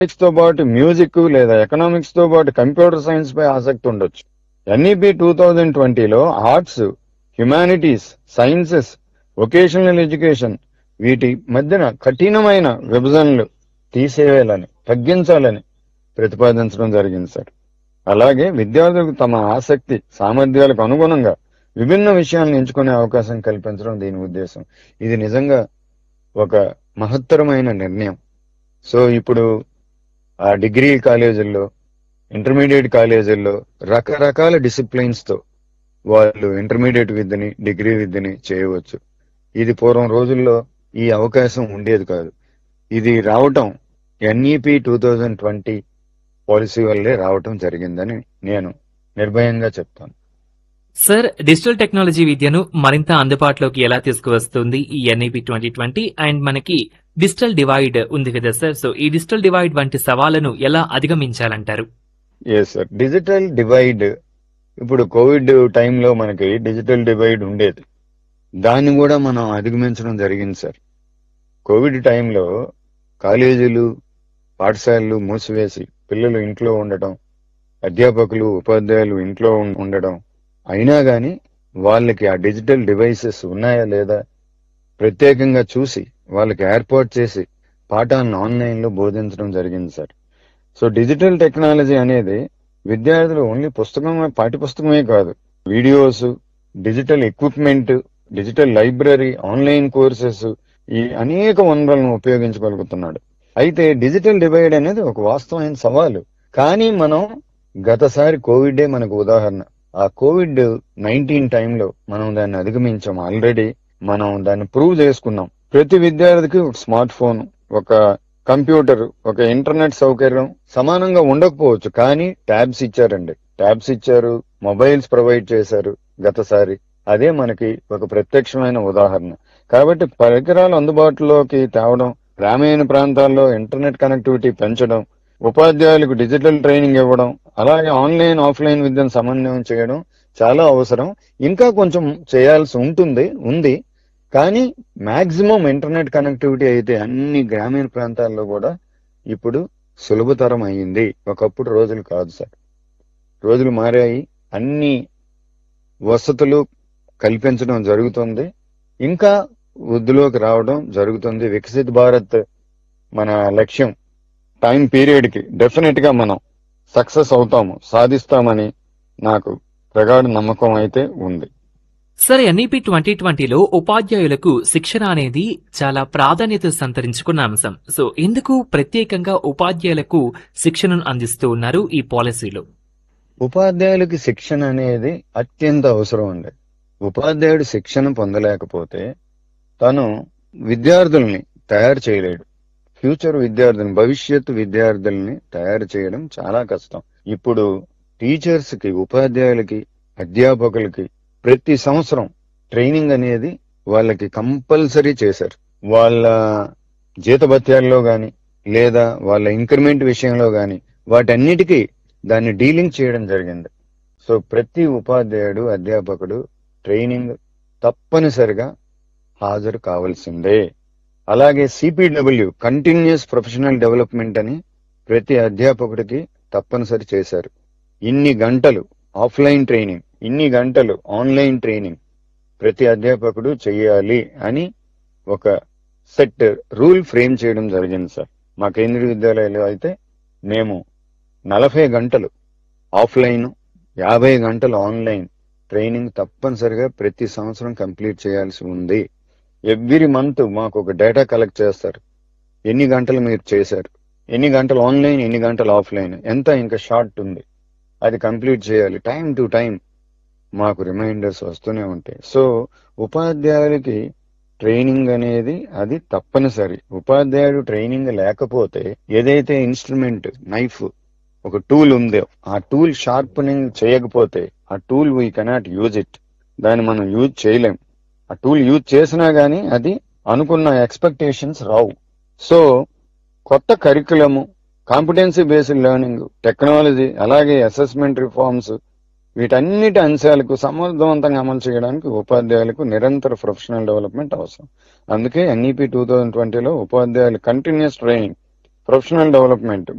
తో పాటు మ్యూజిక్ లేదా ఎకనామిక్స్ తో పాటు కంప్యూటర్ సైన్స్ పై ఆసక్తి ఉండొచ్చు ఎన్ఈపి టూ థౌజండ్ ట్వంటీలో arts humanities sciences vocational education వీటి మధ్యన కఠినమైన విభజనలు తీసేయాలని తగ్గించాలని ప్రతిపాదించడం జరిగింది సార్ అలాగే విద్యార్థులకు తమ ఆసక్తి సామర్థ్యాలకు అనుగుణంగా విభిన్న విషయాలను ఎంచుకునే అవకాశం కల్పించడం దీని ఉద్దేశం ఇది నిజంగా ఒక మహత్తరమైన నిర్ణయం సో ఇప్పుడు ఆ డిగ్రీ కాలేజీల్లో ఇంటర్మీడియట్ కాలేజీల్లో రకరకాల డిసిప్లిన్స్ తో వాళ్ళు ఇంటర్మీడియట్ విద్యని డిగ్రీ విద్యని చేయవచ్చు ఇది పూర్వం రోజుల్లో ఈ అవకాశం ఉండేది కాదు ఇది రావటం NEP two thousand twenty policy వల్లే రావటం జరిగిందని నేను నిర్భయంగా చెప్తాను సార్ డిజిటల్ టెక్నాలజీ విద్యను మరింత అందుబాటులోకి ఎలా తీసుకువస్తుంది ఈ ఎన్ఈపి ట్వంటీ ట్వంటీ అండ్ మనకి డిజిటల్ డివైడ్ ఉంది కదా సార్ సో ఈ డిజిటల్ డివైడ్ వంటి సవాళ్లను ఎలా అధిగమించాలంటారు ఎస్ సార్ డిజిటల్ డివైడ్ ఇప్పుడు కోవిడ్ టైంలో మనకి డిజిటల్ డివైడ్ ఉండేది దాన్ని కూడా మనం అధిగమించడం జరిగింది సార్ కోవిడ్ టైంలో కాలేజీలు పాఠశాలలు మూసివేసి పిల్లలు ఇంట్లో ఉండటం అధ్యాపకులు ఉపాధ్యాయులు ఇంట్లో ఉం- ఉండడం అయినా గాని వాళ్ళకి ఆ డిజిటల్ డివైసెస్ ఉన్నాయా లేదా ప్రత్యేకంగా చూసి వాళ్ళకి ఏర్పాటు చేసి పాఠాలను ఆన్లైన్ లో బోధించడం జరిగింది సార్ సో డిజిటల్ టెక్నాలజీ అనేది విద్యార్థులు ఓన్లీ పుస్తకమే పాఠ్య పుస్తకమే కాదు videos digital equipment digital library online courses ఈ అనేక వనరులను ఉపయోగించగలుగుతున్నాడు అయితే డిజిటల్ డివైడ్ అనేది ఒక వాస్తవమైన సవాలు కానీ మనం గతసారి కోవిడే మనకు ఉదాహరణ ఆ కోవిడ్ నైన్టీన్ టైంలో మనం దాన్ని అధిగమించాం ఆల్రెడీ మనం దాన్ని ప్రూవ్ చేసుకున్నాం ప్రతి విద్యార్థికి ఒక స్మార్ట్ ఫోన్ ఒక కంప్యూటర్ ఒక ఇంటర్నెట్ సౌకర్యం సమానంగా ఉండకపోవచ్చు కానీ ట్యాబ్స్ ఇచ్చారండి ట్యాబ్స్ ఇచ్చారు మొబైల్స్ ప్రొవైడ్ చేశారు గతసారి అదే మనకి ఒక ప్రత్యక్షమైన ఉదాహరణ కాబట్టి పరికరాలు అందుబాటులోకి తేవడం గ్రామీణ ప్రాంతాల్లో ఇంటర్నెట్ కనెక్టివిటీ పెంచడం ఉపాధ్యాయులకు డిజిటల్ ట్రైనింగ్ ఇవ్వడం అలాగే ఆన్లైన్ ఆఫ్లైన్ విద్యను సమన్వయం చేయడం చాలా అవసరం ఇంకా కొంచెం చేయాల్సి ఉంటుంది ఉంది కానీ మాక్సిమం ఇంటర్నెట్ కనెక్టివిటీ అయితే అన్ని గ్రామీణ ప్రాంతాల్లో కూడా ఇప్పుడు సులభతరం అయ్యింది ఒకప్పుడు రోజులు కాదు సార్ రోజులు మారాయి అన్ని వసతులు కల్పించడం జరుగుతుంది ఇంకా వృద్ధిలోకి రావడం జరుగుతుంది వికసిత్ భారత్ మన లక్ష్యం టైం పీరియడ్ కి డెఫినెట్ గా మనం సక్సెస్ అవుతాము సాధిస్తామని నాకు ప్రగాఢ నమ్మకం అయితే ఉంది సార్ ఎన్ఈపి ట్వంటీ ట్వంటీలో ఉపాధ్యాయులకు శిక్షణ అనేది చాలా ప్రాధాన్యత సంతరించుకున్న అంశం సో ఎందుకు ప్రత్యేకంగా ఉపాధ్యాయులకు శిక్షణను అందిస్తూ ఉన్నారు ఈ పాలసీలో ఉపాధ్యాయులకి శిక్షణ అనేది అత్యంత అవసరం అండి ఉపాధ్యాయుడు శిక్షణ పొందలేకపోతే తను విద్యార్థుల్ని తయారు చేయలేడు ఫ్యూచర్ విద్యార్థుల్ని భవిష్యత్తు విద్యార్థుల్ని తయారు చేయడం చాలా కష్టం ఇప్పుడు టీచర్స్ కి ఉపాధ్యాయులకి అధ్యాపకులకి ప్రతి సంవత్సరం ట్రైనింగ్ అనేది వాళ్ళకి కంపల్సరీ చేశారు వాళ్ళ జీతభత్యాల్లో గాని లేదా వాళ్ళ ఇంక్రిమెంట్ విషయంలో గాని వాటన్నిటికీ దాన్ని డీలింగ్ చేయడం జరిగింది సో ప్రతి ఉపాధ్యాయుడు అధ్యాపకుడు ట్రైనింగ్ తప్పనిసరిగా హాజరు కావాల్సిందే అలాగే సిపిడబ్ల్యూ కంటిన్యూస్ ప్రొఫెషనల్ డెవలప్మెంట్ అని ప్రతి అధ్యాపకుడికి తప్పనిసరి చేశారు ఇన్ని గంటలు ఆఫ్లైన్ ట్రైనింగ్ ఇన్ని గంటలు ఆన్లైన్ ట్రైనింగ్ ప్రతి అధ్యాపకుడు చేయాలి అని ఒక సెట్ రూల్ ఫ్రేమ్ చేయడం జరిగింది సార్ మా కేంద్రీయ విద్యాలయాలు అయితే మేము నలభై గంటలు ఆఫ్లైన్ యాభై గంటలు ఆన్లైన్ ట్రైనింగ్ తప్పనిసరిగా ప్రతి సంవత్సరం కంప్లీట్ చేయాల్సి ఉంది ఎవ్రీ మంత్ మాకు ఒక డేటా కలెక్ట్ చేస్తారు ఎన్ని గంటలు మీరు చేశారు ఎన్ని గంటలు ఆన్లైన్ ఎన్ని గంటలు ఆఫ్లైన్ ఎంత ఇంకా షార్ట్ ఉంది అది కంప్లీట్ చేయాలి టైం టు టైం మాకు రిమైండర్స్ వస్తూనే ఉంటాయి సో ఉపాధ్యాయులకి ట్రైనింగ్ అనేది అది తప్పనిసరి ఉపాధ్యాయుడు ట్రైనింగ్ లేకపోతే ఏదైతే ఇన్స్ట్రుమెంట్ నైఫ్ ఒక టూల్ ఉందో ఆ టూల్ షార్పనింగ్ చేయకపోతే ఆ tool we cannot use it దాన్ని మనం యూజ్ చేయలేం ఆ టూల్ యూజ్ చేసినా గానీ అది అనుకున్న ఎక్స్పెక్టేషన్స్ రావు సో కొత్త curriculum competency based learning technology అలాగే అసెస్మెంట్ రిఫార్మ్స్ వీటన్నిటి అంశాలకు సమర్థవంతంగా అమలు చేయడానికి ఉపాధ్యాయులకు నిరంతర ప్రొఫెషనల్ డెవలప్మెంట్ అవసరం అందుకే ఎన్ఈపి టూ థౌజండ్ ట్వంటీలో ఉపాధ్యాయులు కంటిన్యూస్ ట్రైనింగ్ ప్రొఫెషనల్ డెవలప్మెంట్